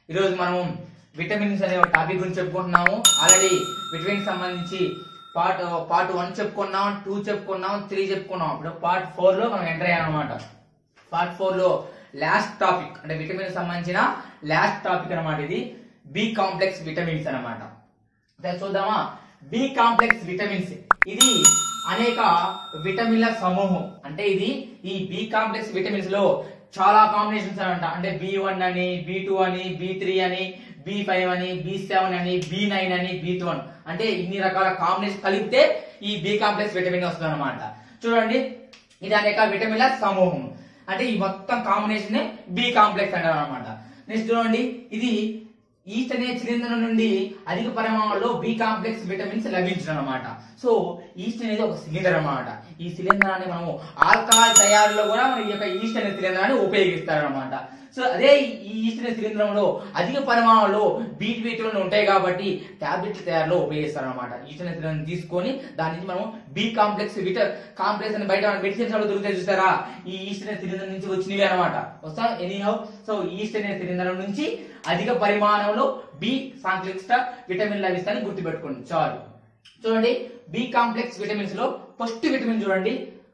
ఈరోజు మనం విటమిన్స్ అనే ఒక టాపిక్ గురించి చెప్పుకుంటున్నాము ఆల్రెడీ విటమిన్ సంబంధించి పార్ట్ పార్ట్ వన్ చెప్పుకున్నాం టూ చెప్పుకున్నాం త్రీ చెప్పుకున్నాం ఇప్పుడు పార్ట్ ఫోర్ లో మనం ఎంటర్ అయ్యాం అనమాట పార్ట్ ఫోర్ లో లాస్ట్ టాపిక్ అంటే విటమిన్ సంబంధించిన లాస్ట్ టాపిక్ అన్నమాట ఇది బి కాంప్లెక్స్ విటమిన్స్ అన్నమాట అయితే చూద్దామా బి కాంప్లెక్స్ విటమిన్స్ ఇది అనేక విటమిన్ల సమూహం అంటే ఇది ఈ బి కాంప్లెక్స్ విటమిన్స్ లో చాలా కాంబినేషన్స్ అనమాట అంటే బి వన్ అని బి టూ అని బి త్రీ అని బి ఫైవ్ అని బి సెవెన్ అని బి నైన్ అని బి వన్ అంటే ఇన్ని రకాల కాంబినేషన్ కలిపితే ఈ బి కాంప్లెక్స్ విటమిన్ వస్తుంది అనమాట చూడండి ఇది అనేక విటమిన్ల సమూహం అంటే ఈ మొత్తం కాంబినేషన్ బి కాంప్లెక్స్ అంటారు అనమాట నెక్స్ట్ చూడండి ఇది ఈస్ట్ అనే శిలీంధ్రం నుండి అధిక పరిమాణంలో బి కాంప్లెక్స్ విటమిన్స్ లభించడం అనమాట సో ఈస్ట్ అనేది ఒక సిలిండర్ అన్నమాట ఈ శిలీంధ్రాన్ని మనము ఆల్కహాల్ తయారీలో కూడా మనం ఈ యొక్క ఈస్ట్ అనే శిలీంధ్రాన్ని ఉపయోగిస్తారు అనమాట సో అదే ఈ ఈస్ట్ అనే శిలీంధ్రంలో అధిక పరిమాణంలో బీట్ విటమిన్లు ఉంటాయి కాబట్టి టాబ్లెట్ల తయారీలో ఉపయోగిస్తారు అనమాట ఈస్ట్ అనే శిలీంధ్రం తీసుకొని దాని నుంచి మనం బి కాంప్లెక్స్ విట కాంప్లెక్స్ అని బయట మెడిసిన్స్ లో దొరుకుతాయి చూస్తారా ఈ ఈస్ట్ అనే శిలీంధ్రం నుంచి వచ్చినవి అనమాట వస్తా ఎనీహౌ సో ఈస్ట్ అనే శిలీంధ్రం నుంచి అధిక పరిమాణంలో బి కాంప్లెక్స్ విటమిన్ లభిస్తాయని గుర్తుపెట్టుకోండి చాలు చూడండి బి కాంప్లెక్స్ విటమిన్స్ లో ఫస్ట్ విటమిన్ చూడండి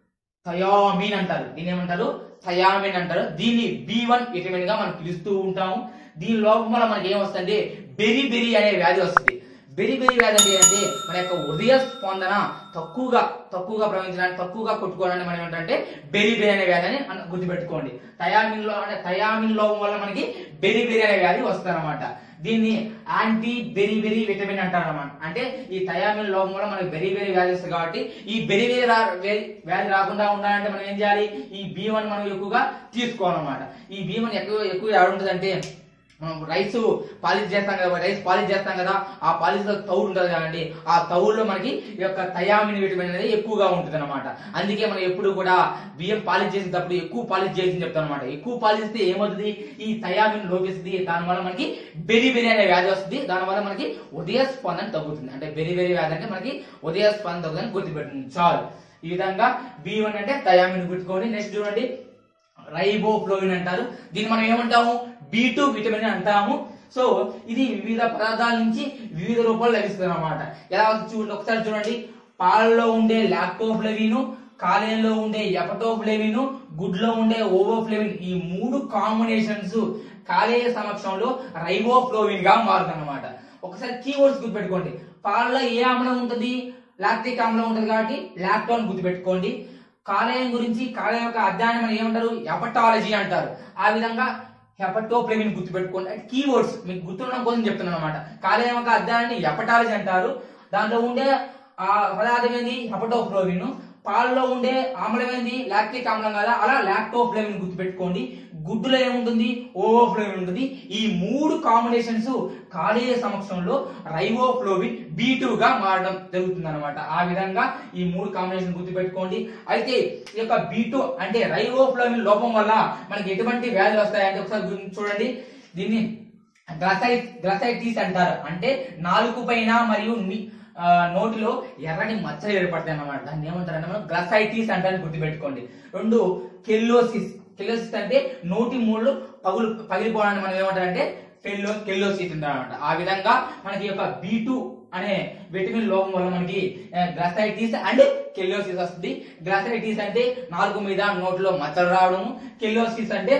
థయామిన్ అంటారు దీని ఏమంటారు థయామిన్ అంటారు దీన్ని బి వన్ విటమిన్ గా మనం పిలుస్తూ ఉంటాము దీని లోపం వల్ల మనకి ఏం వస్తుంది బెరి బెరి అనే వ్యాధి వస్తుంది బెరి బెరి వ్యాధి అంటే ఏంటంటే మన యొక్క హృదయ స్పందన తక్కువగా తక్కువగా ప్రవహించడానికి తక్కువగా కొట్టుకోవడానికి మనం ఏంటంటే బెరి బెరి అనే వ్యాధి అని అన్న- గుర్తుపెట్టుకోండి థయామిన్ లో అంటే థయామిన్ లోపం వల్ల మనకి బెరి బెరి అనే వ్యాధి వస్తుంది అనమాట దీన్ని యాంటీ బెరి బెరి విటమిన్ అంటారు అనమాట అంటే ఈ థయామిన్ లోపం వల్ల మనకి బెరి బెరి వ్యాధి వస్తుంది కాబట్టి ఈ బెరి బెరి రా- వే- వ్యాధి రాకుండా ఉండాలంటే మనం ఏం చేయాలి ఈ బి వన్ మనం ఎక్కువగా తీసుకోవాలన్నమాట ఈ బి వన్ ఎక్కువ ఎక్కువ ఎక్కడ ఉంటుందంటే మనం రైస్ పాలిష్ చేస్తాం కదా రైస్ పాలిష్ చేస్తాం కదా ఆ పాలిష్ లో తౌడు ఉంటుంది కదండి ఆ తౌడులో మనకి ఈ యొక్క థయామిన్ విటమిన్ అనేది ఎక్కువగా ఉంటుంది అనమాట అందుకే మనం ఎప్పుడు కూడా బియ్యం పాలిష్ చేసేటప్పుడు ఎక్కువ పాలిష్ చేసి చెప్తాం అనమాట ఎక్కువ పాలిష్ చేస్తే ఏమవుతుంది ఈ థయామిన్ లోపిస్తుంది దానివల్ల మనకి బెరి బెరి అనే వ్యాధి వస్తుంది దానివల్ల మనకి ఉదయ స్పందన తగ్గుతుంది అంటే బెరి బెరి వ్యాధి అంటే మనకి ఉదయ స్పందన తగ్గుతుంది గుర్తుపెట్టింది చాలు ఈ విధంగా బి వన్ అంటే థయామిన్ గుర్తుకోండి నెక్స్ట్ చూడండి రైబోఫ్లోవిన్ అంటారు దీన్ని మనం ఏమంటాము బి టూ విటమిన్ అంటాము సో ఇది వివిధ పదార్థాల నుంచి వివిధ రూపాలు లభిస్తుంది అనమాట ఎలా వస్తుంది చూడండి ఒకసారి చూడండి పాలలో ఉండే లాక్టోఫ్లవిన్ కాలేయంలో ఉండే ఎపటోఫ్లవిన్ గుడ్లో ఉండే ఓవోఫ్లవిన్ ఈ మూడు కాంబినేషన్స్ కాలేయ సమక్షంలో రైబోఫ్లోవిన్ గా మారుతుంది అనమాట ఒకసారి కీవర్డ్స్ గుర్తుపెట్టుకోండి పాలలో ఏ ఆమ్లం ఉంటుంది లాక్టిక్ ఆమ్లం ఉంటుంది కాబట్టి లాక్టోన్ గుర్తుపెట్టుకోండి కాలేయం గురించి కాలేయం యొక్క అధ్యయనం అని ఏమంటారు ఎపటాలజీ అంటారు ఆ విధంగా హెపటోప్లెమిన్ గుర్తుపెట్టుకోండి అంటే కీవర్డ్స్ మీకు గుర్తుండడం కోసం చెప్తున్నాను అనమాట కాలేయం యొక్క అధ్యయనాన్ని ఎపటాలజీ అంటారు దాంట్లో ఉండే ఆ పదార్థం ఏంది హెపటోఫ్లోవిన్ పాలలో ఉండే ఆమ్లం ఏంది లాక్టిక్ ఆమ్లం కదా అలా లాక్టోఫ్లేవిన్ గుర్తుపెట్టుకోండి గుడ్డులో ఏముంటుంది ఓవోఫ్లోవిన్ ఉంటుంది ఈ మూడు కాంబినేషన్స్ కాలేయ సమక్షంలో రైవోఫ్లోవిన్ బి గా మారడం జరుగుతుంది అనమాట ఆ విధంగా ఈ మూడు కాంబినేషన్ గుర్తుపెట్టుకోండి అయితే ఈ యొక్క బి అంటే రైవోఫ్లోవిన్ లోపం వల్ల మనకి ఎటువంటి వ్యాధులు వస్తాయంటే ఒకసారి గుర్తు చూడండి దీన్ని గ్లసైట్ గ్లసైటిస్ అంటారు అంటే నాలుగు పైన మరియు ని- ఆ, నోటిలో ఎర్రని మచ్చలు ఏర్పడతాయి అన్నమాట దాన్ని ఏమంటారంటే మనం గ్లసైటిస్ అంటారని గుర్తుపెట్టుకోండి రెండు కెల్లోసిస్ కెల్లోసిస్ అంటే నోటి మూళ్ళు పగులు పగిలిపోవడానికి మనం ఏమంటారంటే కెల్లో కెల్లోసిస్ అంటారన్నమాట ఆ విధంగా మనకి ఈ యొక్క బి అనే విటమిన్ లోపం వల్ల మనకి గ్లసైటిస్ అండ్ కెల్లోసిస్ వస్తుంది గ్లసైటిస్ అంటే నాలుగు మీద నోట్లో మచ్చలు రావడము కెల్లోసిస్ అంటే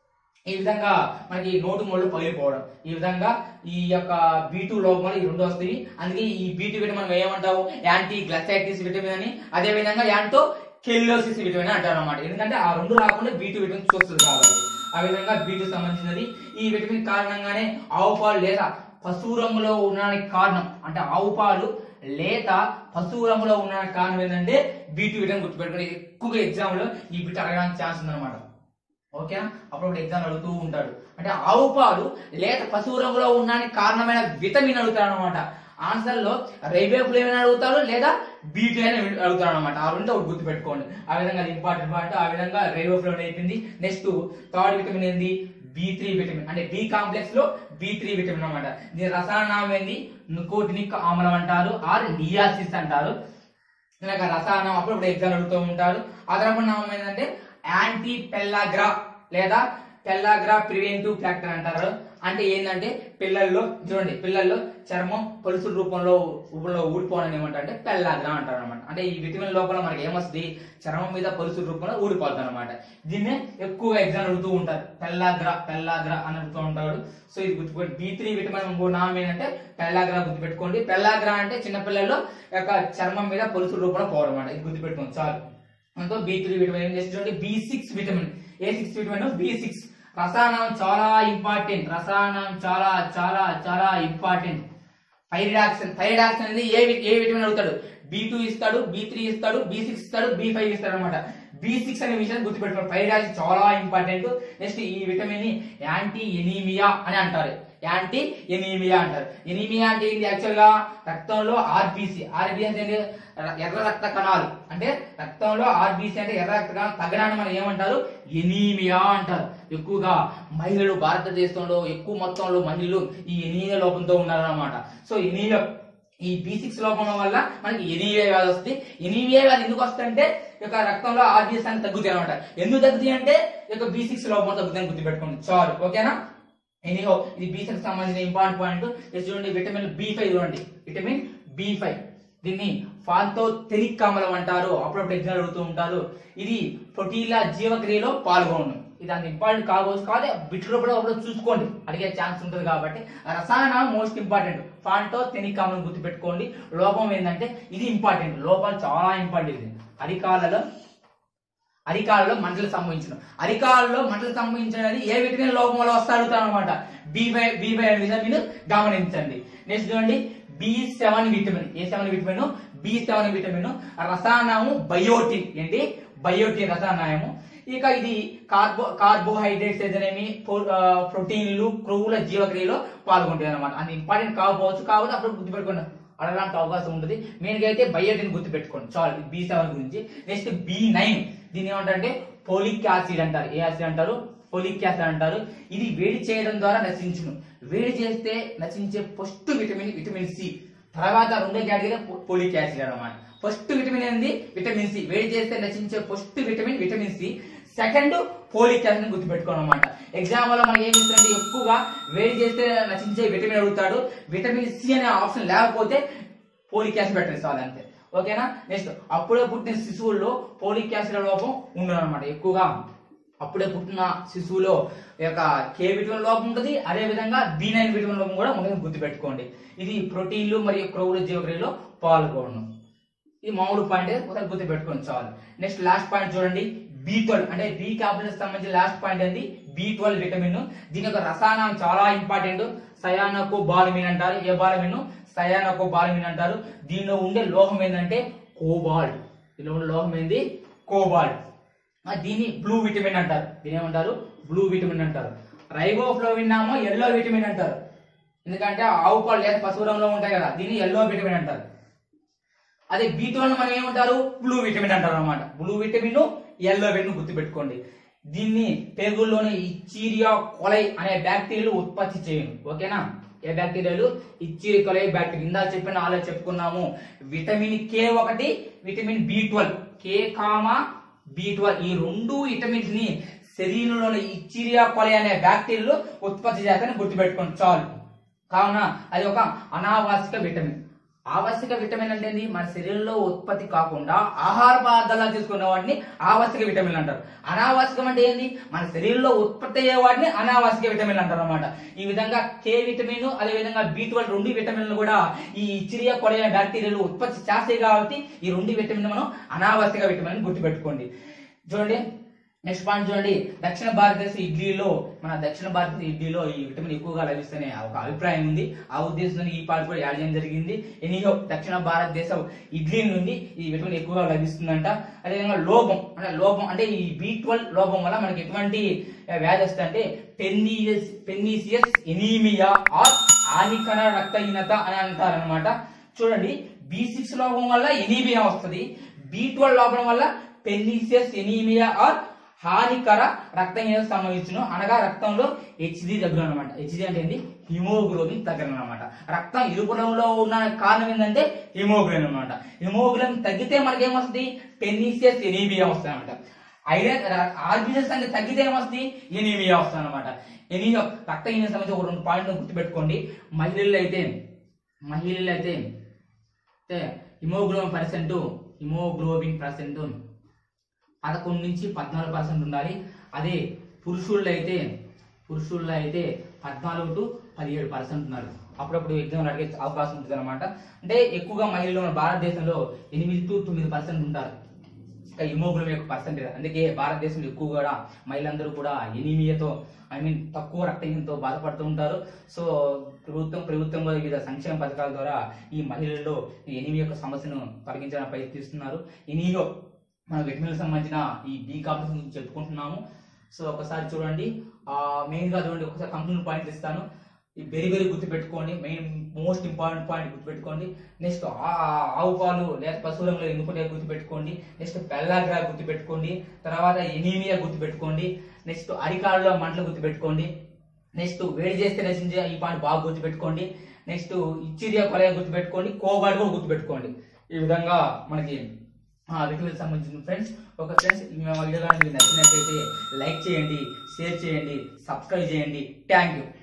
ఈ విధంగా మనకి నోటు మూడు పగిలిపోవడం ఈ విధంగా ఈ యొక్క బీ టూ లోపం వల్ల ఈ రెండు వస్తాయి అందుకే ఈ బీ టూ విటమిన్ మనం ఏమంటాము యాంటీ గ్లసైటిస్ విటమిన్ అని అదే విధంగా యాంటో కెల్లోసిస్ విటమిన్ అని అంటారు అనమాట ఎందుకంటే ఆ రెండు రాకుండా బీ టూ విటమిన్ చూస్తుంది కాబట్టి ఆ విధంగా బీ టూ సంబంధించినది ఈ విటమిన్ కారణంగానే ఆవు పాలు లేదా పశువు రంగులో ఉండడానికి కారణం అంటే ఆవు పాలు లేత పశువు రంగులో ఉండడానికి కారణం ఏంటంటే బీ టూ విటమిన్ గుర్తుపెట్టుకుని ఎక్కువగా ఎగ్జామ్ లో ఈ బిట్ అడగడానికి ఛాన్స్ ఉందన్నమాట ఓకేనా అప్పుడప్పుడు ఎగ్జామ్ అడుగుతూ ఉంటాడు అంటే ఆవు పాలు లేత పశువు రంగులో ఉండడానికి కారణమైన విటమిన్ అడుగుతాడు అనమాట ఆన్సర్ లో రైబోఫ్లేవిన్ అడుగుతాడు లేదా బీటీ అని అడుగుతాడు అనమాట ఆ రెండు ఒకటి గుర్తు పెట్టుకోండి ఆ విధంగా అది ఇంపార్టెంట్ పాయింట్ ఆ విధంగా రైబోఫ్లేవిన్ అయిపోయింది నెక్స్ట్ థర్డ్ విటమిన్ ఏంది బి త్రీ విటమిన్ అంటే బి కాంప్లెక్స్ లో బి త్రీ విటమిన్ అనమాట దీని రసాయన నామం ఏంది నికోటినిక్ ఆమ్లం అంటారు ఆర్ నియాసిస్ అంటారు ఇలాగ రసాయనం అప్పుడప్పుడు ఎగ్జామ్ అడుగుతూ ఉంటారు అదనపు నామం ఏంటంటే యాంటీ పెల్లాగ్రా లేదా పెల్లాగ్రా ప్రివెంటివ్ ఫ్యాక్టర్ అంటారు అంటే ఏంటంటే పిల్లల్లో చూడండి పిల్లల్లో చర్మం పలుసుల రూపంలో రూపంలో ఊడిపోవడం ఏమంటారు అంటే పెల్లాగ్రా అంటారు అనమాట అంటే ఈ విటమిన్ లోపల మనకి ఏమొస్తుంది చర్మం మీద పలుసుల రూపంలో ఊడిపోతుంది అనమాట దీన్నే ఎక్కువ ఎగ్జామ్ అడుగుతూ ఉంటారు పెల్లాగ్రా పెల్లాగ్రా అని అడుగుతూ ఉంటాడు సో ఇది గుర్తుపెట్టి బి త్రీ విటమిన్ ఇంకో నామం ఏంటంటే పెల్లాగ్రా గుర్తుపెట్టుకోండి పెల్లాగ్రా అంటే చిన్నపిల్లల్లో యొక్క చర్మం మీద పలుసుల రూపంలో పోవడం అనమాట ఇది గుర్తుపెట్టుకోండి చాలు అంతో బి త్రీ విటమిన్ ఏం చేసి చూడండి బి సిక్స్ విటమిన్ ఏ సిక్స్ విటమిన్ బి సిక్స్ రసాయనం చాలా ఇంపార్టెంట్ రసాయనం చాలా చాలా చాలా ఇంపార్టెంట్ థైరాక్సిన్ థైరాక్సిన్ అనేది ఏ వి- ఏ విటమిన్ అడుగుతాడు బి టూ ఇస్తాడు బి త్రీ ఇస్తాడు బి సిక్స్ ఇస్తాడు బి ఫైవ్ ఇస్తాడు అనమాట బి సిక్స్ అనే విషయాన్ని గుర్తుపెట్టుకోండి థైరాక్సిన్ చాలా ఇంపార్టెంట్ నెక్స్ట్ ఈ విటమిన్ ని యాంటీ ఎనీమియా అని అంటారు యాంటీ ఎనీమియా అంటారు ఎనీమియా అంటే ఏంటి యాక్చువల్ గా రక్తంలో ఆర్బీసీ ఆర్బీసీ అంటే ఎర్ర రక్త కణాలు అంటే రక్తంలో ఆర్బీసీ అంటే ఎర్ర రక్త కణాలు తగ్గడాన్ని మనం ఏమంటారు ఎనీమియా అంటారు ఎక్కువగా మహిళలు భారతదేశంలో ఎక్కువ మొత్తంలో మహిళలు ఈ ఎనీమియా లోపంతో ఉన్నారన్నమాట సో ఎనీమియా ఈ బి సిక్స్ లోపం వల్ల మనకి ఎనీమియా వ్యాధి వస్తుంది ఎనీమియా వ్యాధి ఎందుకు వస్తుందంటే ఈ యొక్క రక్తంలో ఆర్బీసీ అని తగ్గుతాయి అనమాట ఎందుకు తగ్గుతాయి అంటే ఈ యొక్క బి సిక్స్ లోపం తగ్గుతాయని గుర్తుపెట్టుకోండి చాలు ఓకేనా ఎనీహో ఇది బి సిక్స్ సంబంధించిన ఇంపార్టెంట్ పాయింట్ ఇది చూడండి విటమిన్ బి ఫైవ్ చూడండి విటమిన్ బి ఫైవ్ దీన్ని ఫాల్తో తెనిక్ ఆమ్లం అంటారు అప్పుడప్పుడు ఎగ్జామ్ అడుగుతూ ఉంటారు ఇది ప్రోటీన్ల జీవక్రియలో పాల్గొను ఇది అంత ఇంపార్టెంట్ కావచ్చు కాదు బిట్లో కూడా ఒకప్పుడు చూసుకోండి అడిగే ఛాన్స్ ఉంటుంది కాబట్టి ఆ రసాయనాలు మోస్ట్ ఇంపార్టెంట్ ఫాంటో తెనిక్ ఆమ్లం గుర్తుపెట్టుకోండి లోపం ఏంటంటే ఇది ఇంపార్టెంట్ లోపాలు చాలా ఇంపార్టెంట్ ఇది అరికాలలో అరికాలలో మంటలు సంభవించడం అరికాలలో మంటలు సంభవించడం ఏ విటమిన్ లోపం వల్ల వస్తా అడుగుతాను అనమాట బి బై బి బై అనే విషయం మీరు గమనించండి నెక్స్ట్ చూడండి బి సెవెన్ విటమిన్ ఏ seven vitamin B seven vitamin రసాయనము బయోటిన్ ఏంటి బయోటిన్ రసాయనము ఇక ఇది కార్బో కార్బోహైడ్రేట్స్ ఏదైనా ప్రోటీన్లు క్రొవ్వుల జీవక్రియలో పాల్గొంటాయి అనమాట అది ఇంపార్టెంట్ కాకపోవచ్చు కాబట్టి అప్పుడు గుర్తుపెట్టుకోండి అడగడానికి అవకాశం ఉంటుంది మెయిన్ గా అయితే బయోటిన్ గుర్తుపెట్టుకోండి చాలు బి సెవెన్ గురించి నెక్స్ట్ బి నైన్ దీని ఏమంటారంటే పోలిక్ యాసిడ్ అంటారు ఏ యాసిడ్ అంటారు పోలిక్ యాసిడ్ అంటారు ఇది వేడి చేయడం ద్వారా నశించును వేడి చేస్తే నశించే ఫస్ట్ విటమిన్ విటమిన్ సి తర్వాత రెండో కేటగిరీ పోలిక్ యాసిడ్ అన్నమాట ఫస్ట్ విటమిన్ ఏంది విటమిన్ సి వేడి చేస్తే నశించే first vitamin vitamin C second folic acid గుర్తుపెట్టుకోవాలి అనమాట ఎగ్జామ్ వల్ల మనకి ఏమి ఇస్తుంది ఎక్కువగా వేడి చేస్తే నశించే విటమిన్ అడుగుతాడు విటమిన్ సి అనే ఆప్షన్ లేకపోతే పోలిక్ యాసిడ్ పెట్టండి చాలు అంతే ఓకేనా నెక్స్ట్ అప్పుడే పుట్టిన శిశువుల్లో పోలిక్ యాసిడ్ లోపం ఉండదు అనమాట ఎక్కువగా అప్పుడే పుట్టిన శిశువులో ఈ యొక్క కే విటమిన్ లోపం ఉంటుంది అదే విధంగా బి నైన్ విటమిన్ లోపం కూడా ఉంటుంది గుర్తుపెట్టుకోండి ఇది ప్రోటీన్లు మరియు క్రొవ్వుల జీవక్రియలో పాల్గొనడం ఇది మామూలు పాయింట్ ఒకసారి గుర్తు పెట్టుకోండి చాలు నెక్స్ట్ లాస్ట్ పాయింట్ చూడండి బి ట్వెల్వ్ అంటే బి కాంప్లెక్స్ సంబంధించిన లాస్ట్ పాయింట్ ఏంది బి ట్వెల్వ్ విటమిన్ దీని యొక్క రసాయనం చాలా ఇంపార్టెంట్ సయానకో బాలమిన్ అంటారు ఏ బాలమిన్ సయానకో బాలమిన్ అంటారు దీనిలో ఉండే లోహం ఏంటంటే కోబాల్ట్ దీనిలో ఉండే లోహం ఏంది కోబాల్ట్ ఆ, దీన్ని బ్లూ విటమిన్ అంటారు దీని ఏమంటారు బ్లూ విటమిన్ అంటారు రైబోఫ్లోవిన్ నామో ఎల్లో విటమిన్ అంటారు ఎందుకంటే ఆవు పాలు లేదా పశువు రంగులో ఉంటాయి కదా దీన్ని ఎల్లో విటమిన్ అంటారు అదే బి ట్వెల్వ్ మనం ఏమంటారు బ్లూ విటమిన్ అంటారు అనమాట బ్లూ విటమిన్ ఎల్లో విటమిన్ గుర్తుపెట్టుకోండి దీన్ని పేగుల్లోని ఇచ్చీరియా కొలై అనే బ్యాక్టీరియాలు ఉత్పత్తి చేయను ఓకేనా ఏ బ్యాక్టీరియాలు ఇచ్చీరి కొలై బ్యాక్టీరియా ఇందా చెప్పిన ఆలో చెప్పుకున్నాము విటమిన్ కే ఒకటి vitamin B twelve K comma B twelve ఈ రెండు విటమిన్స్ ని శరీరంలోని ఇచ్చిరియా కొలై అనే బ్యాక్టీరియాలు ఉత్పత్తి చేస్తారని గుర్తుపెట్టుకోండి చాలు కావున అది ఒక అనావశ్యక విటమిన్ ఆవశ్యక విటమిన్ అంటే ఏంది మన శరీరంలో ఉత్పత్తి కాకుండా ఆహార పదార్థాలు తీసుకునే వాటిని ఆవశ్యక విటమిన్ అంటారు అనావశ్యకం అంటే ఏంది మన శరీరంలో ఉత్పత్తి అయ్యే వాటిని అనావశ్యక విటమిన్ అంటారు అనమాట ఈ విధంగా కే విటమిన్ అదే విధంగా బి ట్వెల్వ్ రెండు విటమిన్లు కూడా ఈ ఇచ్చిరియా కొలైన బ్యాక్టీరియాలు ఉత్పత్తి చేస్తాయి కాబట్టి ఈ రెండు విటమిన్ మనం అనావశ్యక విటమిన్ అని గుర్తుపెట్టుకోండి చూడండి నెక్స్ట్ పాయింట్ చూడండి దక్షిణ భారతదేశ ఇడ్లీలో మన దక్షిణ భారతదేశ ఇడ్లీలో ఈ విటమిన్ ఎక్కువగా లభిస్తనే ఒక అభిప్రాయం ఉంది ఆ ఉద్దేశంతో ఈ పాయింట్ కూడా యాడ్ చేయడం జరిగింది ఎనీహో దక్షిణ భారతదేశ ఇడ్లీ నుండి ఈ విటమిన్ ఎక్కువగా లభిస్తుందంట అదేవిధంగా లోపం అంటే లోపం అంటే ఈ బి ట్వెల్వ్ లోపం వల్ల మనకి ఎటువంటి ఆ, వ్యాధి వస్తుందంటే పెన్నీసియస్ పెన్నీసియస్ ఎనీమియా ఆర్ హానికర రక్తహీనత అని అంటారనమాట చూడండి బి సిక్స్ లోపం వల్ల ఎనీమియా వస్తుంది బి ట్వెల్వ్ లోపం వల్ల పెన్నీసియస్ ఎనీమియా ఆర్ హానికర రక్తహీనత సంభవించును అనగా రక్తంలో హెచ్డి దగ్గర అనమాట హెచ్డి అంటే ఏంటి హిమోగ్లోబిన్ తగ్గడం అనమాట రక్తం ఇరుపు రంగులో ఉన్న కారణం ఏంటంటే హిమోగ్లోబిన్ అనమాట హిమోగ్లోబిన్ తగ్గితే మనకి ఏమొస్తుంది పెన్నీసియస్ ఎనీమియా వస్తుంది అనమాట ఐరన్ ఆర్బిసిస్ సంఖ్య తగ్గితే ఏమొస్తుంది ఎనీమియా వస్తుంది అనమాట ఎనీమియా రక్తహీన సంబంధించి ఒక రెండు పాయింట్లు గుర్తుపెట్టుకోండి మహిళల్లో అయితే మహిళల్లో అయితే అయితే హిమోగ్లోబిన్ పర్సెంట్ హిమోగ్లోబిన్ పర్సెంట్ పదకొండు నుంచి పద్నాలుగు పర్సెంట్ ఉండాలి అదే పురుషుల్లో అయితే పురుషుల్లో అయితే పద్నాలుగు టు పదిహేడు పర్సెంట్ ఉన్నారు అప్పుడప్పుడు ఎగ్జామ్ అడిగే అవకాశం ఉంటుంది అనమాట అంటే ఎక్కువగా మహిళలు మన భారతదేశంలో ఎనిమిది టు తొమ్మిది పర్సెంట్ ఉంటారు ఇంకా హిమోగ్లోబిన్ యొక్క పర్సెంటేజ్ అందుకే భారతదేశంలో ఎక్కువ కూడా మహిళలందరూ కూడా ఎనీమియాతో ఐ మీన్ తక్కువ రక్తహీనతో బాధపడుతూ ఉంటారు సో ప్రభుత్వం ప్రభుత్వం కూడా వివిధ సంక్షేమ పథకాల ద్వారా ఈ మహిళల్లో ఈ ఎనీమియా యొక్క సమస్యను తొలగించడానికి ప్రయత్నిస్తున్నారు ఎనీమియో మన విటమిన్ సంబంధించిన ఈ బి కాంప్లెక్స్ గురించి చెప్పుకుంటున్నాము సో ఒకసారి చూడండి ఆ మెయిన్ గా చూడండి ఒకసారి కంక్లూజన్ పాయింట్ ఇస్తాను ఈ వెరీ వెరీ గుర్తుపెట్టుకోండి మెయిన్ మోస్ట్ ఇంపార్టెంట్ పాయింట్ గుర్తుపెట్టుకోండి నెక్స్ట్ ఆవు పాలు లేదా పశువులంలో ఎందుకుంటే గుర్తుపెట్టుకోండి నెక్స్ట్ పెల్లాగ్రా గుర్తుపెట్టుకోండి తర్వాత ఎనీమియా గుర్తుపెట్టుకోండి నెక్స్ట్ అరికాళ్ళలో మంటలు గుర్తుపెట్టుకోండి నెక్స్ట్ వేడి చేస్తే నశించే ఈ పాయింట్ బాగా గుర్తుపెట్టుకోండి నెక్స్ట్ ఇచ్చిరియా కొలయ గుర్తుపెట్టుకోండి కోబాడ్ కూడా గుర్తుపెట్టుకోండి ఈ విధంగా మనకి విటమిన్ సంబంధించిన ఫ్రెండ్స్ ఒక ఫ్రెండ్స్ మా వీడియో కానీ మీకు నచ్చినట్లయితే లైక్ చేయండి షేర్ చేయండి సబ్స్క్రైబ్ చేయండి థ్యాంక్ యూ